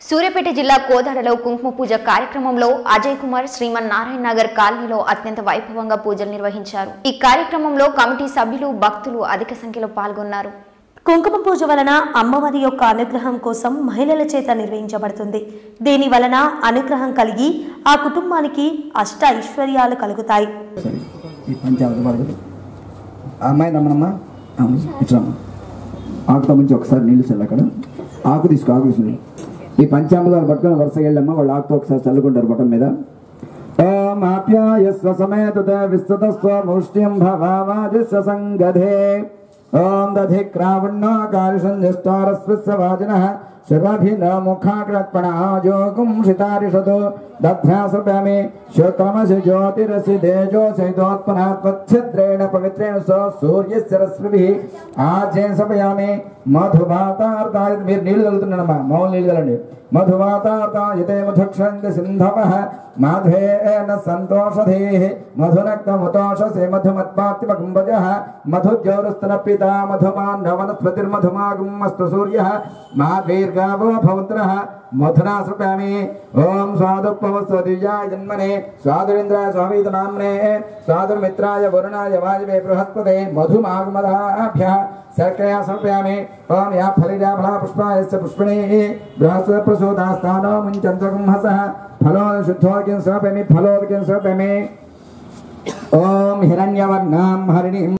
సూర్యాపేట జిల్లా కోదాడలో కుంకుమ పూజ కార్యక్రమంలో అజయ్ కుమార్ శ్రీమన్ నారాయణ నగర్ కాలనీలో అత్యంత వైభవంగా పూజలు నిర్వహించారు ఈ కార్యక్రమంలో కమిటీ సభ్యులు భక్తులు అధిక సంఖ్యలో పాల్గొన్నారు కుంకుమ పూజ వలన అమ్మవారి యొక్క అనుగ్రహం కోసం మహిళల చేత నిర్వహించబడుతుంది దీని వలన అనుగ్రహం కలిగి ఆ కుటుంబానికి అష్ట ఐశ్వర్యాలు కలుగుతాయి సరే ఈ పంచామృత పడదు ఆ అమ్మాయి రమ్మనమ్మా అవును ఇట్రమ్మా ఆకుతో నుంచి ఒకసారి నీళ్ళు చల్లు అక్కడ ఆకు తీసుకో ఆకు తీసుకో ఈ పంచామృతాలు పట్టుకొని వరుసగా వెళ్ళమ్మా వాళ్ళు ఆకుతో ఒకసారి చల్లుకుంటారు బొటం మీద ఓం ఆప్యాయస్వ సమేత విస్తృత స్వముష్ట్యం భవావాదిస్వ సంగధే ఓం దధి క్రావణ్ణో కారుషం జ్యేష్ఠారస్వస్య వాజినః శర్వాభిన ముఖాగ్రత్పణాజోగుం శితారిషతో దధ్యాసప్యామి శుక్రమసి జ్యోతిరసి తేజోసి దోత్పనాత్మఛిద్రేణ పవిత్రేణ సో సూర్యస్య రశ్మిభిः ఆజ్యం సమయామి మధుమాతార్తాయ మీరు నీళ్లు చల్లుతున్నాడమ్మా మౌన్ నీళ్ళు చల్లండి మధుమాతార్తాయతే మధుక్షంతి సింధవః మాధవేన సంతోషధేః మధునక్తముతోషసే మధుమత్పాత్తిమకుంభజः మధుజ్యోరుస్తన పితా మధుమాన్ వనస్పతిర్మధుమాగుమస్తు సూర్యः మాధీర్గావో భౌత్రः మధునా సృపామి ఓం స్వాదుపవస్వదివ్యాయ జన్మనే స్వాదురింద్రాయ స్వామీత నామ్నే స్వాదుర్మిత్రాయ వరుణాయ వాయవే బృహస్పతే మధుమాగమదాభ్యः శర్కయా సమర్పయామి ఓం యా ఫలిజా ఫలా పుష్పాయస్య పుష్పిణీ బృహస్పతి ప్రసూదాస్థానో ముంచంత్వగుంహసः ఫలో శుద్ధోకిం సమర్పయామి ఫలోదకిం సమర్పయామి ఓం హిరణ్యవర్ణాం హరిణీం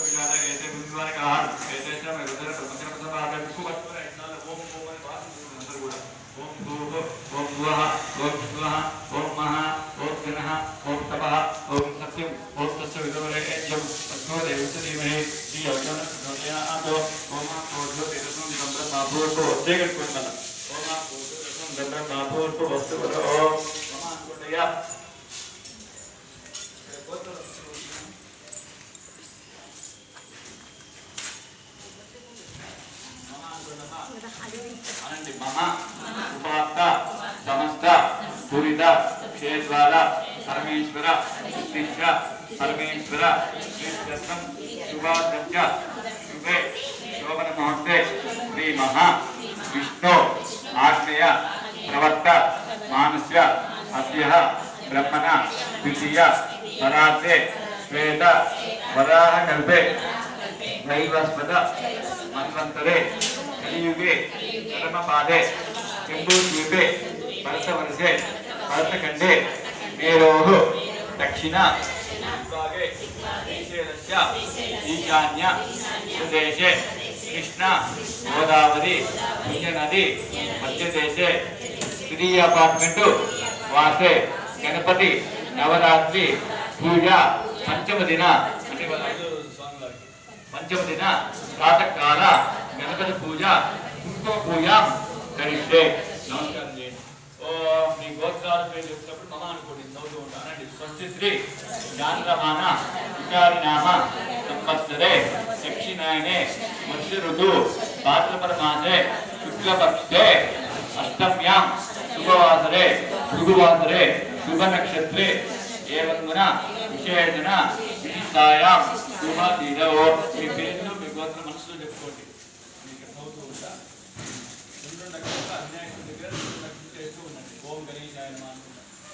ఓం అనండి మమ ఉపాత్త సమస్త పూరిత క్షేత్రాల పరమేశ్వర ఉత్తిష్ట పరమేశ్వర శ్రీకృష్ణం శుభాద్రజ శుభే శోభన ముహూర్తే శ్రీ మహా విష్ణు ఆగ్నేయ ప్రవర్త మానస్య అద్య బ్రహ్మణ ద్వితీయ పరార్థే శ్వేత వరాహ కల్పే వైవస్పద మన్వంతరే కలియుగే ధర్మపాదే జంబూద్వీపే భరతవర్షే భరతఖండే మేరోः దక్షిణ విభాగే శ్రీశైలస్య ఈశాన్య ప్రదేశే కృష్ణ గోదావరి పుణ్యనది మధ్యదేశే ద్వితీయ అపార్ట్మెంటు వాసే గణపతి నవరాత్రి పూజ పంచమ దిన అంటే వాళ్ళ ఐదు స్వామివారికి పంచమ దిన ప్రాతకాల గణపతి పూజ కుంకుమ పూజ కరిస్తే నమస్కారం చేయండి ఓ మీ గోత్రాల పేరు చెప్పినప్పుడు మమ అనుకోండి చదువుతూ ఉంటానండి స్వస్తి శ్రీ చాంద్రమాన విచారినామ సంవత్సరే దక్షిణాయనే మత్స్య ఋతు భాద్రపద మాసే శుక్లపక్షే అష్టమ్యాం శుభవాసరే శుభవాసరే శుభ నక్షత్రే ఏవంగున విశేషణ విశిష్టాయాం శుభ దినో మీ పేర్లు మీ గోత్ర మనసులో చెప్పుకోండి మీకు చదువుతూ ఉంటా రెండు నక్షత్ర అన్యాయం దగ్గర రెండు నక్షత్రం చేస్తూ ఉండండి ఓం గణేశాయ నమః అనుకుంటా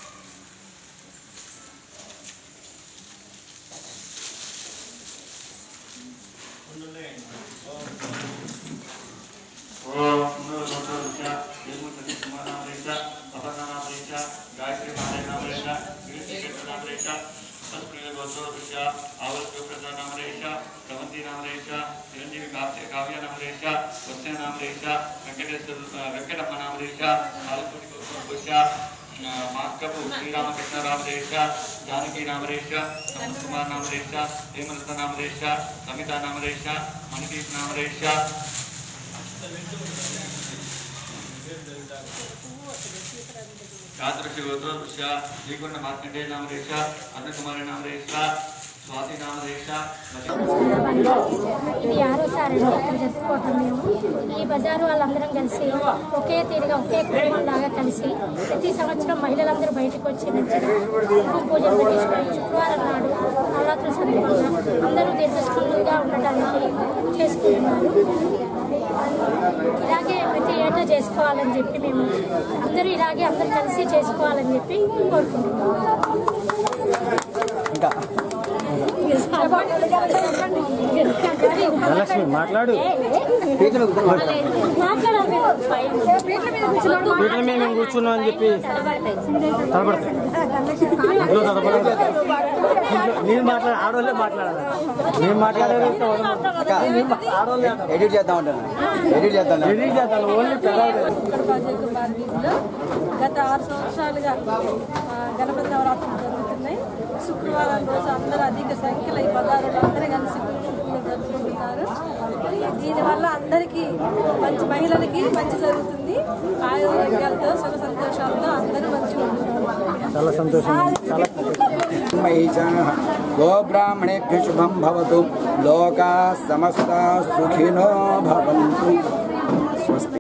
ఉండులే. ఓం ఓం నమః యమున కుమారామరేష అపర్ణామరేష గాయత్రి మారేష గిరిశేఖరనామరేష తస్ప్రియ గోత్రోష ఆవల్క్య ప్రధానామరేష రవంతి నామరేష చిరంజీవి కావ్య కావ్య నామరేష వత్స నామరేష వెంకటేశ్వర వెంకటమ్మ నామరేష ఆలపూటి గోత్రోష మార్కపు శ్రీరామకృష్ణ రామరేష జానకి నామరేష సమన్ కుమార్ నామరేష హేమలత నామరేష సమిత నామరేష మణిదీప్ నామరేష యాదృశి గోత్రోదృశ్య శ్రీకొండ మార్కండేయ నామరేష అన్నకుమారి నామరేష స్వాతి నామరేష ఇది ఆరోసారి ఇక్కడ జరుపుకోవటం మేము ఈ బజారు వాళ్ళందరం కలిసి ఒకే తీరుగా ఒకే కుటుంబం లాగా కలిసి ప్రతి సంవత్సరం మహిళలందరూ బయటకు వచ్చి మంచిగా కుంకుమ పూజలు పెట్టించుకొని శుక్రవారం నాడు నవరాత్రి సందర్భంగా అందరూ దీర్ఘస్పందుగా ఉండటానికి చేసుకుంటున్నారు ఇలాగే ప్రతి ఏటా చేసుకోవాలని చెప్పి మేము అందరూ ఇలాగే అందరూ కలిసి చేసుకోవాలని చెప్పి కోరుకుంటున్నాం ధనలక్ష్మి మాట్లాడు మాట్లాడాలి పీటల మీద మేము కూర్చున్నాం అని చెప్పి తలపడతాయి ఇంట్లో తలపడదు నేను మాట్లాడ ఆడవాళ్ళే మాట్లాడాలి నేను మాట్లాడేది అయితే వదలను. ఆడవాళ్ళే అంటారు. ఎడిట్ చేద్దాం అంటాను ఎడిట్ చేద్దాం ఎడిట్ చేస్తాను ఓన్లీ పెద్దవాళ్ళు బాజీ కుమార్ వీధిలో గత ఆరు సంవత్సరాలుగా ఆ, గణపతి నవరాత్రులు జరుగుతున్నాయి శుక్రవారం రోజు అందరూ అధిక సంఖ్యలో ఈ బజారులో అందరూ కలిసి కుటుంబంలో జరుపుకుంటున్నారు దీనివల్ల అందరికీ మంచి మహిళలకి మంచి జరుగుతుంది ఆయుర్వేదాలతో సుఖ సంతోషాలతో అందరూ మంచిగా ఉంటున్నారు చాలా సంతోషం చాలా मयि च गोब्राह्मणेभ्य शुभं भवतु लोकाः समस्ताः सुखिनो भवन्तु स्वस्ति